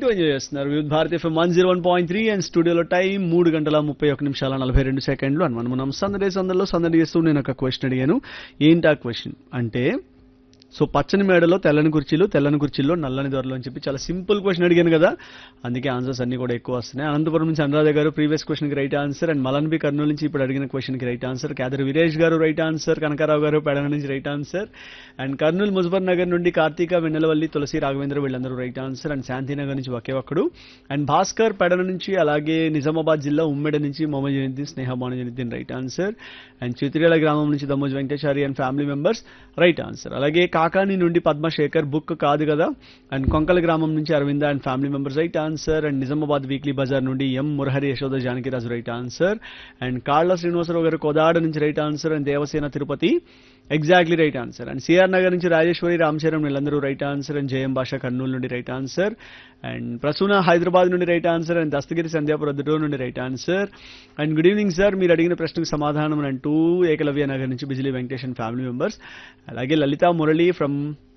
వింటూ ఎంజాయ్ చేస్తున్నారు Vividh Bharati FM one zero one point three and స్టూడియోలో టైం మూడు గంటల ముప్పై ఒక నిమిషాల నలభై రెండు సెకండ్లు అని మనం మనం సందడి సందడిలో సందడి చేస్తూ నేను ఒక క్వశ్చన్ అడిగాను ఏంటి ఆ క్వశ్చన్ అంటే సో పచ్చని మేడలో తెల్లని కుర్చీలు తెల్లని కుర్చీల్లో నల్లని దొరలు అని చెప్పి చాలా సింపుల్ క్వశ్చన్ అడిగాను కదా అందుకే ఆన్సర్స్ అన్ని కూడా ఎక్కువ వస్తున్నాయి అనంతపురం నుంచి అనురాధ గారు ప్రీవియస్ క్వశ్చన్ కి రైట్ ఆన్సర్ అండ్ మలన్బి కర్నూలు నుంచి ఇప్పుడు అడిగిన క్వశ్చన్ కి రైట్ ఆన్సర్ కేదర్ వీరేష్ గారు రైట్ ఆన్సర్ కనకారావు గారు పెడన నుంచి right answer and Kurnool Muzaffar Nagar నుండి కార్తీక వెన్నెలవల్లి తులసి రాఘవేంద్ర వీళ్ళందరూ రైట్ ఆన్సర్ అండ్ శాంతినగర్ నుంచి ఒకే ఒక్కడు అండ్ భాస్కర్ పెడన నుంచి అలాగే నిజామాబాద్ జిల్లా ఉమ్మెడ నుంచి Mohammed Janiddin Sneha Banu Janiddin right answer and Chitriyala గ్రామం నుంచి Dammoj Venkateshari and family members right answer అలాగే కాకాని నుండి పద్మశేఖర్ బుక్ కాదు కదా అండ్ కొంకల గ్రామం నుంచి Aravinda and family members right answer and Nizamabad weekly Bazar నుండి M Murahari Yashoda Janakiraju right answer and Kalla Srinivasarao గారు కోదాడ నుంచి right answer and Devasena Tirupati exactly right answer and CR Nagar నుంచి రాజేశ్వరి రామచరణ్ వీళ్ళందరూ రైట్ ఆన్సర్ అండ్ జయం భాష కర్నూలు నుండి right answer and Prasuna Hyderabad నుండి right answer and Dastagiri Sandhyapura Duddur నుండి right answer and good evening sir మీరు అడిగిన ప్రశ్నకు సమాధానం అని అంటూ ఏకలవ్య నగర్ నుంచి బిజిలీ వెంకటేషన్ ఫ్యామిలీ మెంబర్స్ అలాగే లలిత మురళి ఫ్రమ్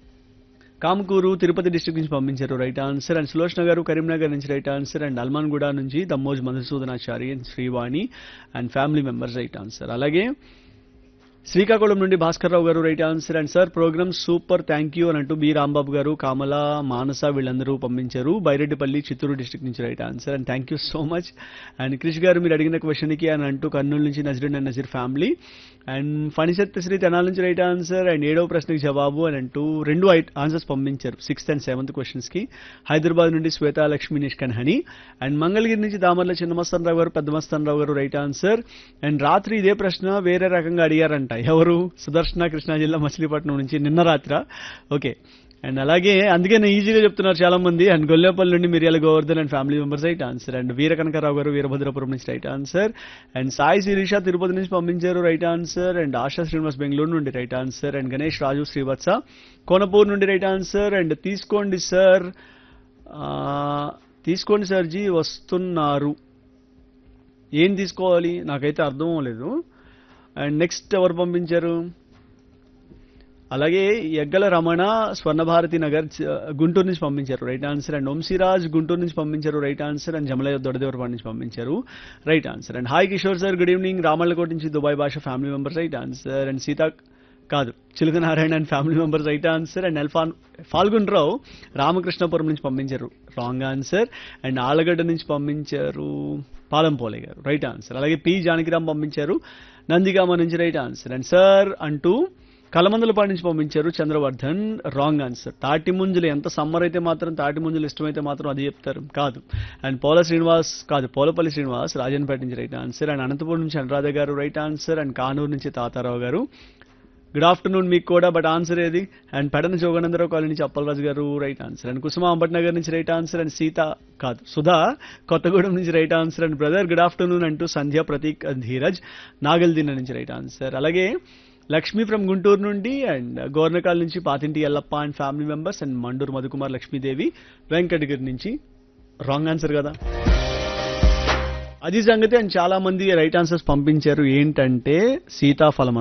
కామకూరు తిరుపతి డిస్ట్రిక్ట్ నుంచి పంపించారు రైట్ ఆన్సర్ అండ్ సులోచన గారు కరీంనగర్ నుంచి రైట్ ఆన్సర్ అండ్ అల్మాన్గూడ నుంచి Dammoj Madhusudanachari and Srivani and family members right answer అలాగే శ్రీకాకుళం నుండి భాస్కర్ రావు గారు right answer and sir program super thank you అని అంటూ బి రాంబాబు గారు కామల మానస వీళ్ళందరూ పంపించారు బైరెడ్డిపల్లి చిత్తూరు డిస్ట్రిక్ట్ నుంచి right answer and thank you so much and Krish గారు మీరు అడిగిన క్వశ్చన్కి అని అంటూ కర్నూలు నుంచి Nazarun and Nazeer family and Phanisath Sri Tenala నుంచి రైట్ ఆన్సర్ అండ్ ఏడవ ప్రశ్నకి జవాబు అని అంటూ రెండు ఆన్సర్స్ పంపించారు సిక్స్త్ అండ్ సెవెంత్ క్వశ్చన్స్ కి హైదరాబాద్ నుండి శ్వేత లక్ష్మి నిష్కన్ హని అండ్ మంగళగిరి నుంచి దామర్ల చిన్నమస్తాన్ రావు గారు పెద్దమస్తాన్ రావు గారు రైట్ ఆన్సర్ అండ్ రాత్రి ఇదే ప్రశ్న వేరే రకంగా అడిగారంట ఎవరు సుదర్శన కృష్ణా జిల్లా మచిలీపట్నం నుంచి నిన్న రాత్ర ఓకే అండ్ అలాగే అందుకే నేను ఈజీగా చెప్తున్నారు చాలా మంది అండ్ గొల్లేపల్లి నుండి Miriyala Govardhan and family members right answer and Veera Kanakarao గారు వీరభద్రపురం నుంచి right answer and Sai Sirisha Tirupati నుంచి పంపించారు right answer and Asha Srinivas Bengaluru నుండి right answer and Ganesh Raju Srivatsa Konapur నుండి రైట్ ఆన్సర్ అండ్ తీసుకోండి సార్ తీసుకోండి సార్ జీ వస్తున్నారు ఏం తీసుకోవాలి నాకైతే అర్థం అవ్వలేదు అండ్ నెక్స్ట్ ఎవరు పంపించారు అలాగే ఎగ్గల రమణ స్వర్ణభారతి నగర్ చ- గుంటూరు నుంచి పంపించారు right answer and Vamsiraj Guntur నుంచి పంపించారు right answer and Jamalayya Dodadevarapadu నుంచి పంపించారు right answer and hi Kishore sir good evening Ramallakota నుంచి Dubai Basha family members right answer and Seetha కాదు Chiluka Narayana and family members right answer and Elphan Phalgun Rao Ramakrishnapuram నుంచి పంపించారు రాంగ్ ఆన్సర్ అండ్ ఆలగడ్డ నుంచి పంపించారు పాలంపోలే గారు రైట్ ఆన్సర్ అలాగే పి జానకిరామ్ పంపించారు నందిగామ నుంచి రైట్ ఆన్సర్ అండ్ సార్ అంటూ కలమందలపాటి నుంచి పంపించారు చంద్రవర్ధన్ రాంగ్ ఆన్సర్ తాటి ముంజులు ఎంత సమ్మర్ అయితే మాత్రం తాటి ముంజులు ఇష్టమైతే మాత్రం అది చెప్తారు కాదు అండ్ పోల శ్రీనివాస్ కాదు పోలపల్లి శ్రీనివాస్ రాజన్పేట నుంచి రైట్ ఆన్సర్ అండ్ అనంతపురం నుంచి అనురాధ గారు రైట్ ఆన్సర్ అండ్ కానూరు నుంచి తాతారావు గారు గుడ్ ఆఫ్టర్నూన్ మీకు కూడా బట్ ఆన్సర్ ఏది అండ్ పెడన జోగనందరావు కాలనీ నుంచి అప్పలరాజు గారు right answer and Kusuma Ambatnagar నుంచి రైట్ ఆన్సర్ అండ్ సీత కాదు సుధా కొత్తగూడెం నుంచి right answer and brother good afternoon అంటూ సంధ్య ప్రతీక్ ధీరజ్ నాగల్దిన నుంచి రైట్ ఆన్సర్ అలాగే లక్ష్మి ఫ్రమ్ గుంటూరు నుండి అండ్ గోర్నకాల్ నుంచి Pathinti Yellappa and family members and Manduru Madhukumar Lakshmidevi Venkatagiri నుంచి రాంగ్ ఆన్సర్ కదా అది సంగతి అండ్ చాలా మంది రైట్ ఆన్సర్స్ పంపించారు ఏంటంటే సీతాఫలం